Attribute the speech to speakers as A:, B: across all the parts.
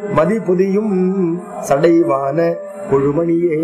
A: மதி புதியும் சடைவான கொழுமணியே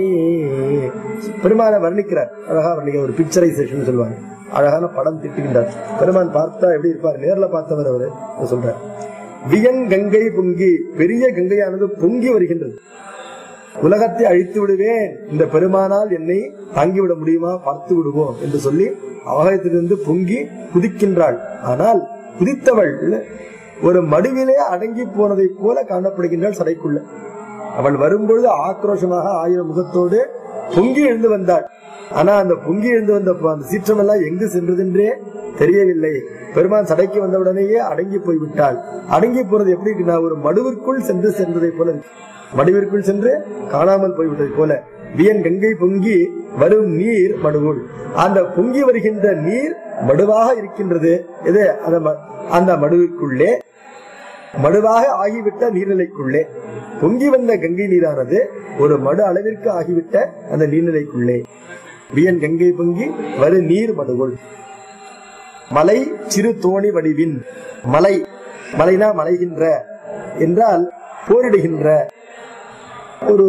A: பெருமானை வர்ணிக்கிறார் அழகா வர்ணிக்கிறார் ஒரு பிக்சரைசேஷன் சொல்லுவாங்க அழகான படம் திட்டுகின்றார் பெருமான் பார்த்தா எப்படி இருப்பார் நேர்ல பார்த்தவர் அவரு அவர் சொல்றார் வியன் கங்கை பொங்கி பெரிய கங்கையானது பொங்கி வருகின்றது உலகத்தை அழித்து விடுவேன் இந்த பெருமானால் என்னை தாங்கிவிட முடியுமா பார்த்து விடுவோம் என்று சொல்லி ஆகாயத்திலிருந்து பொங்கி குதிக்கின்றாள் ஆனால் குதித்தவள் ஒரு மடுவிலே அடங்கி போனதை போல காணப்படுகின்றாள் சடைக்குள்ள அவள் வரும்பொழுது ஆக்ரோஷமாக ஆயிரம் முகத்தோடு பொங்கி எழுந்து வந்தாள் ஆனா அந்த பொங்கி எழுந்து வந்த ப- அந்த சீற்றம் எல்லாம் எங்கு சென்றதென்றே தெரியவில்லை பெருமான் சடைக்கு வந்தவுடனேயே அடங்கி போய்விட்டாள் அடங்கி போறது எப்படி இருக்குன்னா ஒரு மடுவிற்குள் சென்று சென்றதை போல இருக்கு மடுவிற்குள் சென்று காணாமல் போய்விட்டதை போல வியன் கங்கை பொங்கி வரும் நீர் மடுவுள் அந்த பொங்கி வருகின்ற நீர் மடுவாக இருக்கின்றது இது அந்த ம- அந்த மடுவிற்குள்ளே மடுவாக ஆகிவிட்ட நீர்நிலைக்குள்ளே பொங்கி வந்த கங்கை நீரானது ஒரு மடு அளவிற்கு ஆகிவிட்ட அந்த நீர்நிலைக்குள்ளே வியன் கங்கை பொங்கி வரு நீர் மடுவுள் மலை சிறு தோணி வடிவின் மலை மலைனா மலைகின்ற என்றால் போரிடுகின்ற ஒரு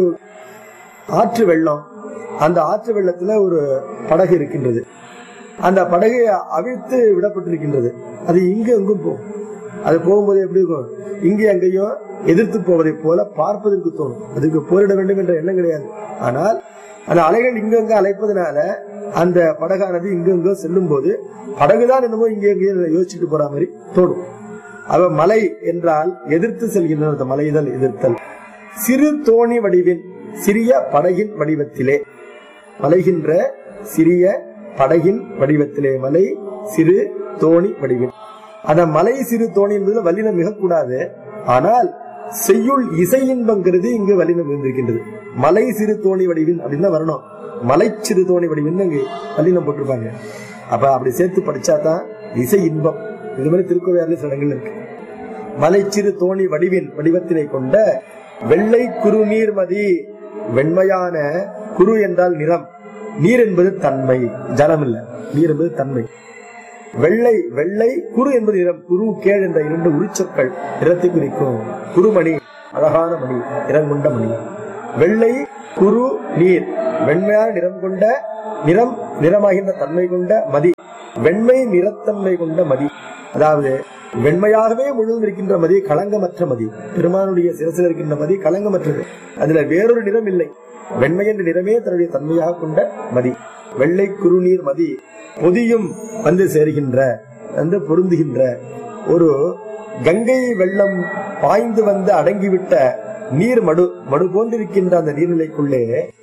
A: ஆற்று வெள்ளம் அந்த ஆற்று வெள்ளத்துல ஒரு படகு இருக்கின்றது அந்த படகு அவிழ்த்து விடப்பட்டிருக்கின்றது அது இங்கு அங்கும் போகும் அது போகும்போது எப்படி இருக்கும் இங்கே அங்கேயும் எதிர்த்து போவதை போல பார்ப்பதற்கு தோணும் அதுக்கு போரிட வேண்டும் என்ற எண்ணம் கிடையாது ஆனால் அந்த அலைகள் இங்கங்க அலைப்பதனால அந்த படகானது இங்கங்க செல்லும் போது படகுதான் என்னமோ இங்கே அங்கேயும் யோசிச்சுட்டு போற மாதிரி தோணும் அவ மலை என்றால் எதிர்த்து செல்கின்ற அந்த மலைதல் எதிர்த்தல் சிறு தோணி வடிவின் சிறிய படகின் வடிவத்திலே மலைகின்ற சிறிய படகின் வடிவத்திலே மலை சிறு தோணி வடிவில் அந்த மலை சிறு தோணி என்பது வல்லினம் மிகக்கூடாது ஆனால் செய்யுள் இசை இன்பங்கிறது இங்கு வல்லினம் இருந்திருக்கின்றது மலை சிறு தோணி வடிவின் அப்படின்னு தான் வரணும் மலை சிறு தோணி வடிவின் அங்கு வல்லினம் போட்டிருப்பாங்க அப்ப அப்படி சேர்த்து படிச்சாதான் இசை இன்பம் இது மாதிரி திருக்கோவையாரில் சில இடங்கள் இருக்கு மலைச்சிறு தோணி வடிவின் வடிவத்தினை கொண்ட வெள்ளை குறுநீர் மதி வெண்மையான குரு என்றால் நிறம் நீர் என்பது தன்மை ஜலம் இல்ல நீர் என்பது தன்மை வெள்ளை வெள்ளை குரு என்பது நிறம் குரு கேள் என்ற இரண்டு உரிச்சொற்கள் நிறத்தை குறிக்கும் குருமணி அழகான மணி நிறம் கொண்ட மணி வெள்ளை குரு நீர் வெண்மையான நிறம் கொண்ட நிறம் நிறமாகின்ற தன்மை கொண்ட மதி வெண்மை நிறத்தன்மை கொண்ட மதி அதாவது வெண்மையாகவே முழுவதும் இருக்கின்ற மதி களங்கமற்ற மதி பெருமானுடைய சிரசில் இருக்கின்ற மதி களங்கமற்றது அதுல வேறொரு நிறம் இல்லை வெண்மை என்ற நிறமே தன்னுடைய தன்மையாக கொண்ட மதி வெள்ளை குறுநீர் மதி பொதியும் வந்து சேருகின்ற வந்து பொருந்துகின்ற ஒரு கங்கை வெள்ளம் பாய்ந்து வந்து அடங்கிவிட்ட நீர் மடு மடு போன்றிருக்கின்ற அந்த நீர்நிலைக்குள்ளே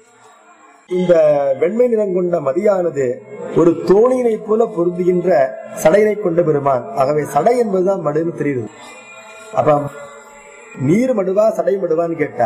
A: இந்த வெண்மை நிறம் கொண்ட மதியானது ஒரு தோணியினை போல பொருந்துகின்ற சடையினை கொண்ட பெருமான் ஆகவே சடை என்பதுதான் மடுன்னு தெரியுது அப்ப நீர் மடுவா சடை மடுவான்னு கேட்டா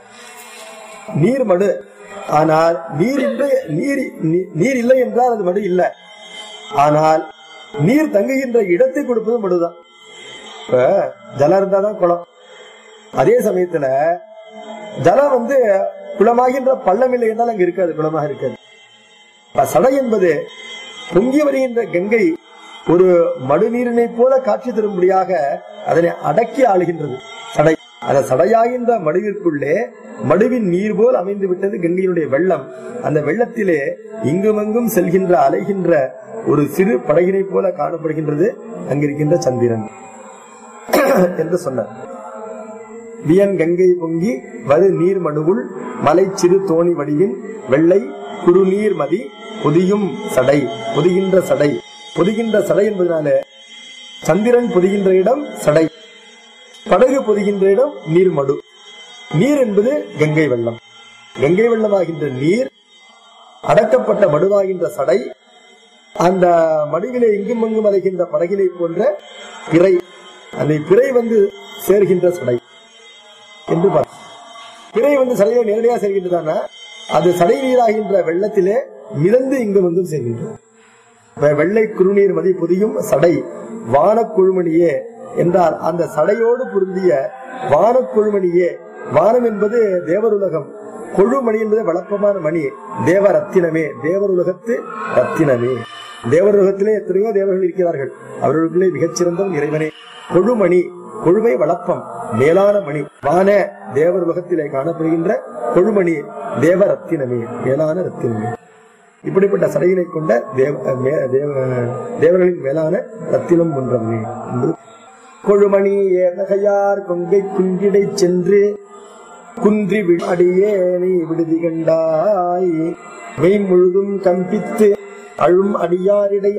A: நீர் மடு ஆனால் நீர் இல்லை நீர் நீ- நீர் இல்லை என்றால் அது மடு இல்லை ஆனால் நீர் தங்குகின்ற இடத்தை கொடுப்பது மடுதான் இப்ப ஜலம் இருந்தாதான் குளம் அதே சமயத்துல ஜலம் வந்து குளமாகின்ற பள்ளம் இல்லை என்றால் அங்க இருக்காது குளமாக இருக்காது அப்ப சடை என்பது பொங்கி வருகின்ற கங்கை ஒரு மடுநீரினை போல காட்சி தரும்படியாக அதனை அடக்கி ஆளுகின்றது சடை அந்த சடையாகின்ற மடுவிற்குள்ளே மடுவின் நீர் போல் அமைந்து விட்டது கங்கையினுடைய வெள்ளம் அந்த வெள்ளத்திலே இங்குமங்கும் செல்கின்ற அலைகின்ற ஒரு சிறு படகினை போல காணப்படுகின்றது அங்கிருக்கின்ற சந்திரன் என்று சொன்னார் வியன் கங்கை பொங்கி வரு நீர் மடுவுள் மலை சிறு தோணி வடிவின் வெள்ளை குறுநீர் மதி பொதியும் சடை பொதிகின்ற சடை பொதிகின்ற சடை என்பதனால சந்திரன் பொதிகின்ற இடம் சடை படகு பொதிகின்ற இடம் நீர் மடு நீர் என்பது கங்கை வெள்ளம் கங்கை வெள்ளமாகின்ற நீர் அடக்கப்பட்ட மடுவாகின்ற சடை அந்த மடுவிலே இங்கும் அங்கும் அலைகின்ற படகினை போன்ற பிறை அந்த பிறை வந்து சேர்கின்ற சடை என்று பார்த்து பிறை வந்து சடையில நேரடியாக சேர்கின்றதானா அது சடை நீராகின்ற வெள்ளத்திலே மிதந்து இங்கும் அங்கும் சேர்கின்றது வெ- வெள்ளை குறுநீர் மதி புதியும் சடை வானக் குழுமணியே என்றால் அந்த சடையோடு பொருந்திய வானக் குழுமணியே வானம் என்பது தேவருலகம் கொழுமணி என்பது வளப்பமான மணி தேவ ரத்தினமே தேவருலகத்து ரத்தினமே தேவருலகத்திலே எத்தனையோ தேவர்கள் இருக்கிறார்கள் அவர்களுக்குள்ளே மிகச்சிறந்தவன் இறைவனே கொழுமணி கொழுமை வளப்பம் மேலான மணி வான தேவர் உலகத்திலே காணப்படுகின்ற கொழுமணி தேவ ரத்தினமே மேலான ரத்தினமே இப்படிப்பட்ட சடையினை கொண்ட தேவ மே- தேவ- தேவர்களின் மேலான ரத்தினம் போன்றவனே என்று கொழுமணி ஏதகையார் கொங்கை குஞ்சிடை சென்று குன்றி வி- அடியேனை விடுதி கண்டாய் மெய் முழுதும் கம்பித்து அழும் அடியாரிடை